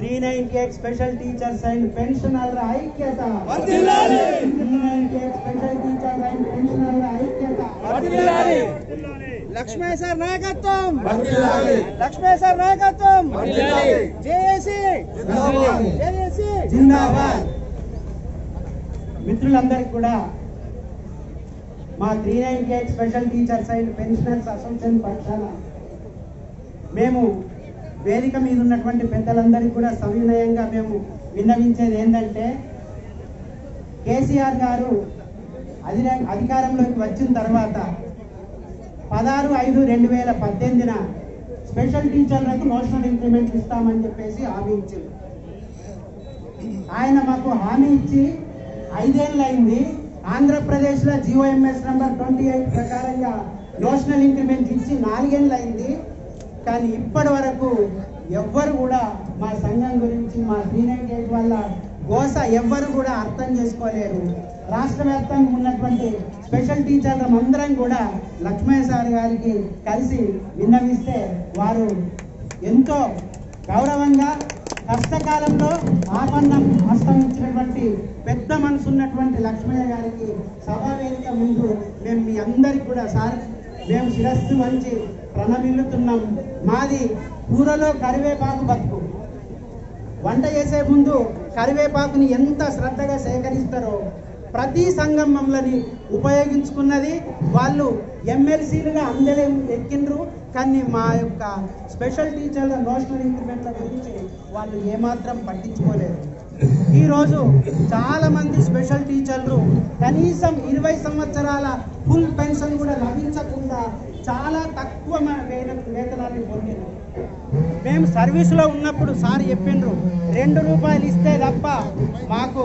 three ninety eight special teachers and పెన్షనర్ల ఐక్యత three ninety eight special teachers and పెన్షనర్ల ఐక్యత లక్ష్మీ సార్ నాయకత్వం లక్ష్మీ సార్ నాయకత్వం జేఏసీ జేఏసీ జిందాబాద్ మిత్రులందరికీ కూడా మా three ninety eight special teachers and pensioners association పక్షాన మేము వేదిక మీద ఉన్నటువంటి పెద్దలందరికీ కూడా సవినయంగా మేము విన్నవించేది ఏంటంటే కేసీఆర్ గారు అధిన అధికారంలోకి వచ్చిన తర్వాత పదహారు ఐదు రెండు వేల పద్దెనిమిదిన స్పెషల్ టీచర్లకు నోషనల్ ఇంక్రిమెంట్ ఇస్తామని చెప్పేసి హామీ ఇచ్చింది ఆయన మాకు హామీ ఇచ్చి ఐదేళ్ళు అయింది ఆంధ్రప్రదేశ్లో జిఓఎంఎస్ నంబర్ ట్వంటీ ఎయిట్ ప్రకారంగా నోషనల్ ఇంక్రిమెంట్ ఇచ్చి నాలుగేళ్ళు అయింది కానీ ఇప్పటి వరకు ఎవ్వరు కూడా మా సంఘం గురించి మా త్రీ నైన్టీ ఎయిట్ వల్ల గోస ఎవ్వరు కూడా అర్థం చేసుకోలేరు రాష్ట్ర వ్యాప్తంగా ఉన్నటువంటి స్పెషల్ టీచర్ల అందరం కూడా లక్ష్మయ్య సార్ గారికి కలిసి విన్నవిస్తే వారు ఎంతో గౌరవంగా కష్టకాలంలో ఆపన్నం హస్తం ఇచ్చినటువంటి పెద్ద మనసు ఉన్నటువంటి లక్ష్మయ్య గారికి సభా వేదిక ముందు మేము మీ అందరికి కూడా సార్ మేము శిరస్సు వంచి ప్రణమిల్లుతున్నాం మాది కూరలో కరివేపాకు బతుకు వంట చేసే ముందు కరివేపాకుని ఎంత శ్రద్ధగా సేకరిస్తారో ప్రతి సంఘం మమ్మల్ని ఉపయోగించుకున్నది వాళ్ళు ఎమ్మెల్సీలుగా అందలే ఎక్కిండ్రు కానీ మా యొక్క స్పెషల్ టీచర్ల నోషనల్ ఇంక్రిమెంట్ల గురించి వాళ్ళు ఏమాత్రం పట్టించుకోలేదు ఈరోజు చాలా మంది స్పెషల్ టీచర్లు కనీసం ఇరవై సంవత్సరాల ఫుల్ పెన్షన్ కూడా లభించకుండా చాలా తక్కువ మ- వేత- వేతనాన్ని పొందినారు మేము సర్వీసులో ఉన్నప్పుడు సార్ చెప్పిండ్రు రెండు రూపాయలు ఇస్తే తప్ప మాకు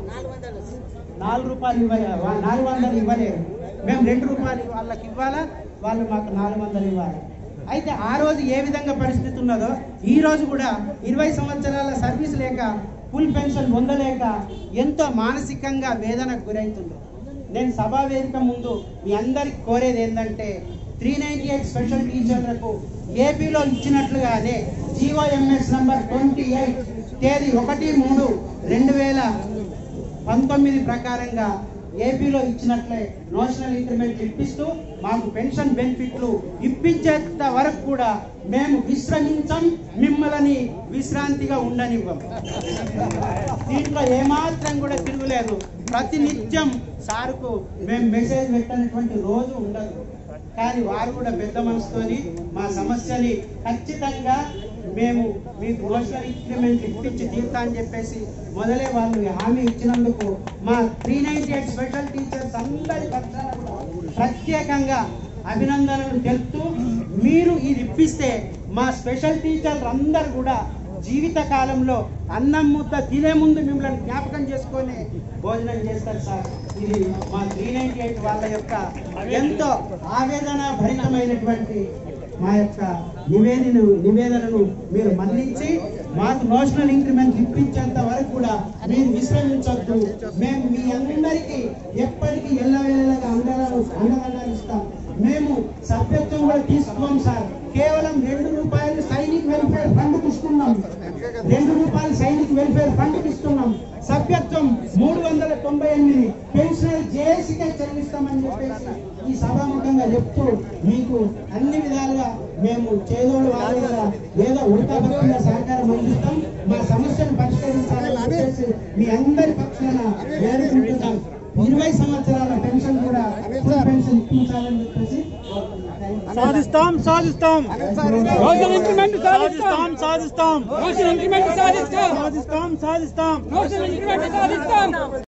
నాలుగు రూపాయలు ఇవ్వాలి నాలుగు వందలు ఇవ్వలేరు మేము రెండు రూపాయలు వాళ్ళకి ఇవ్వాలా వాళ్ళు మాకు నాలుగు వందలు ఇవ్వాలి అయితే ఆ రోజు ఏ విధంగా పరిస్థితి ఉన్నదో ఈ రోజు కూడా ఇరవై సంవత్సరాల సర్వీస్ లేక ఫుల్ పెన్షన్ పొందలేక ఎంతో మానసికంగా వేదనకు గురవుతుండ్రు నేను సభా వేదిక ముందు మీ అందరికి కోరేది ఏంటంటే త్రీ నైన్టీ ఎయిట్ స్పెషల్ టీచర్లకు ఏపీలో ఇచ్చినట్లుగానే జీఓఎంఎస్ నంబర్ ట్వంటీ ఎయిట్ తేదీ ఒకటి మూడు రెండు వేల పంతొమ్మిది ప్రకారంగా ఏపీలో ఇచ్చినట్లే నోషనల్ ఇంక్రిమెంట్ ఇప్పిస్తూ మాకు పెన్షన్ బెనిఫిట్లు ఇప్పించేంత వరకు కూడా మేము విశ్రమించం మిమ్మల్ని విశ్రాంతిగా ఉండనివ్వం దీంట్లో ఏమాత్రం కూడా తిరుగులేదు ప్రతినిత్యం సార్కు మేము మెసేజ్ పెట్టినటువంటి రోజు ఉండదు కానీ వారు కూడా పెద్ద మనసుతోని మా సమస్యని ఖచ్చితంగా మేము మీకు నోషనల్ ఇంక్రిమెంట్ ఇప్పించి తీరుతా అని చెప్పేసి మొదలే వాళ్ళు హామీ ఇచ్చినందుకు మా three ninety eight special teachers అందరి పక్షాన కూడా ప్రత్యేకంగా అభినందనలు తెలుపుతూ మీరు ఇది ఇప్పిస్తే మా స్పెషల్ టీచర్లు అందరు కూడా జీవిత కాలంలో అన్నం ముద్ద తినే ముందు మిమ్మల్ని జ్ఞాపకం చేసుకొని భోజనం చేస్తారు సార్ ఇది మా త్రీ నైన్టీ ఎయిట్ వాళ్ళ యొక్క ఎంతో ఆవేదన భరితమైనటువంటి మా యొక్క నివేదన నివేదనను మీరు మన్నించి మాకు నోషనల్ ఇంక్రిమెంట్ ఇప్పించేంత వరకు కూడా మీరు విశ్రమించొద్దు మేము మీ అందరికీ ఎప్పటికీ ఎల్లవేళగా అండగా అండగా ఇస్తాం మేము సభ్యత్వం కూడా తీసుకోం సార్ కేవలం రెండు రూపాయలు సైనిక్ వెల్ఫేర్ ఫండ్ ఇస్తున్నాం రెండు రూపాయలు సైనిక్ వెల్ఫేర్ ఫండ్ ఇస్తున్నాం సభ్యత్వం మూడు వందల తొంభై ఎనిమిది పెన్షనర్ జేఏసీకే చెల్లిస్తామని చెప్పేసి ఈ సభాముఖంగా చెప్తూ మీకు అన్ని విధాలుగా మేము చేదోడు వాళ్ళగా ఏదో ఉడతాబట్టంగా సహకారం అందిస్తాం మా సమస్యను పరిష్కరించాలని చెప్పేసి మీ అందరి పక్షాన వేడుకుంటున్నాం ఇరవై సంవత్సరాల పెన్షన్ కూడా ఫుల్ పెన్షన్ ఇప్పించాలని చెప్పేసి సాధిస్తాం సాధిస్తాం రోజుల ఇంక్రిమెంట్ సాధిస్తాం సాధిస్తాం రోజుల ఇంక్రిమెంట్ సాధిస్తాం సాధిస్తాం సాధిస్తాం రోజుల ఇంక్రిమెంట్ సాధిస్తాం